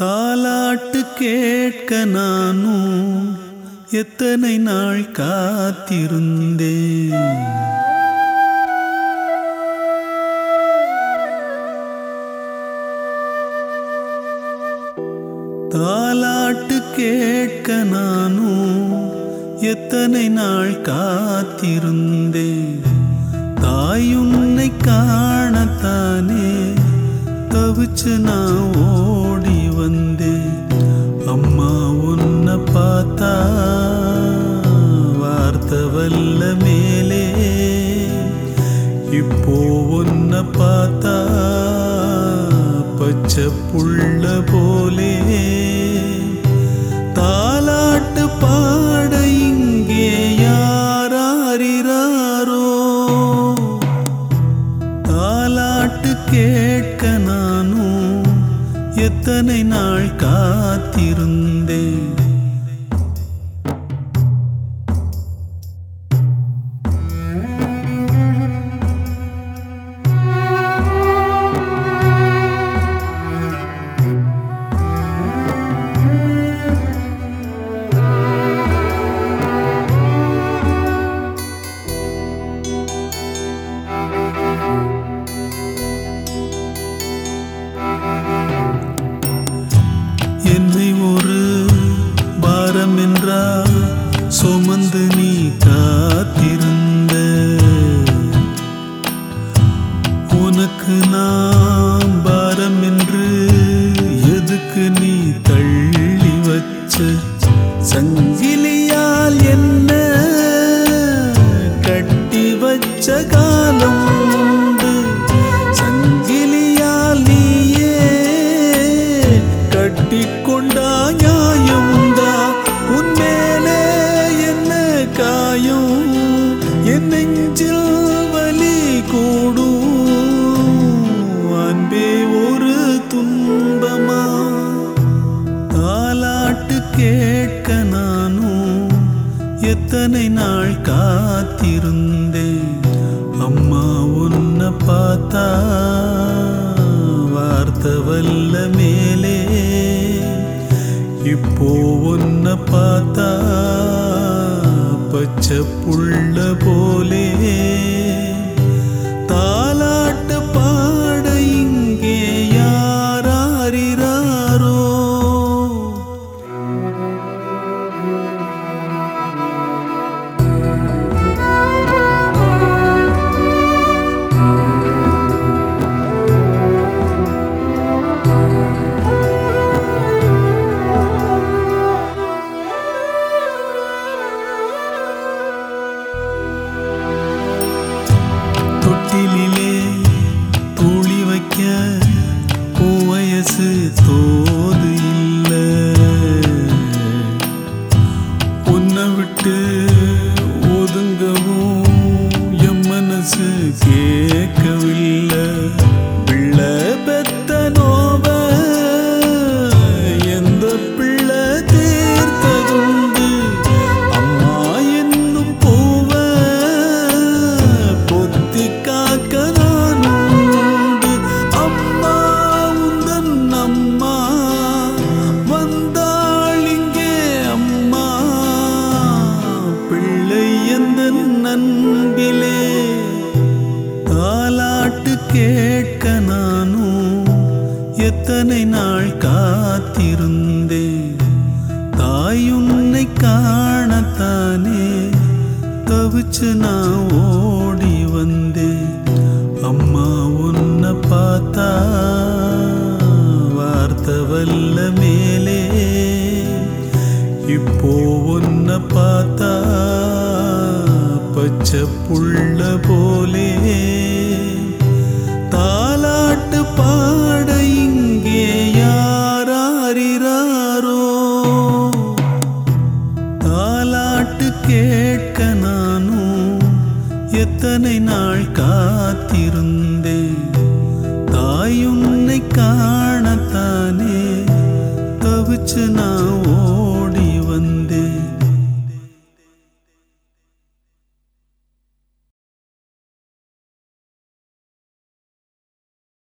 தாலாட்டு கேட்க நானும் எத்தனை நாள் காத்திருந்தேன் தாலாட்டு கேட்க நானும் எத்தனை நாள் காத்திருந்தேன் தாயுன்னை காணத்தானே தவிச்சு நான் ஓடி வந்தேன் அம்மா உன்னை பார்த்தா வார்த்தை வல்ல மேலே இப்போ உன்னை பார்த்தா பச்சை புள்ள போலே தாலாட்டு பாட இங்கே யாராரிராரோ தாலாட்டு கேட்க நானும் எத்தனை நாள் காத்திருந்தேன் என்னை ஒரு பாரம் என்றா சுமந்து நீ காத்திருந்த உனக்கு நான் பாரம் என்று எதுக்கு நீ தள்ளி வச்ச சங்கிலியால் என்ன கட்டி வச்ச காலம் உண்டு சங்கிலியால் நீயே கட்டிக்கொண்டா நியாயம்தா உன்மேலே என்ன காயம் என் நெஞ்சில் வலி கூடும் அன்பே ஒரு துன்பமா தாலாட்டு கேட்க நானும் எத்தனை நாள் காத்திருந்தேன் அம்மா உன்னை பார்த்தா வார்த்தை வல்ல மேலே இப்போ உன்னை பார்த்தா பச்சை புள்ள போலே தாலாட்டு பாட இங்கே யாராரிராரோ தொட்டிலே தூளி வைக்க உன் வயசு தோது இல்ல உன்னை விட்டு ஒதுங்கவும் என் மனசு கேட்கவில்லை பிள்ளை பெத்த நோவ எந்த பிள்ளை தீர்த்ததுண்டு அம்மா என்னும் பூவ பொத்தி காக்க நான் உண்டு அம்மா உந்தன் அம்மா வந்தாள் இங்கே அம்மா பிள்ளை எந்த நண்பிலே தாலாட்டு கேட்க நானும் எத்தனை நாள் காத்திருந்தேன் தாயுன்னை காணத்தானே தவிச்சு நான் ஓடி வந்தேன் அம்மா உன்னை பார்த்தா வார்த்தை வல்ல மேலே இப்போ உன்னை பார்த்தா பச்சை புள்ள போலே தாலாட்டு பாட இங்கே யாராரிராரோ தாலாட்டு கேட்க நானும் எத்தனை நாள் காத்திருந்தேன் தாயுன்னை காணத்தானே தவிச்சு நான் ஓ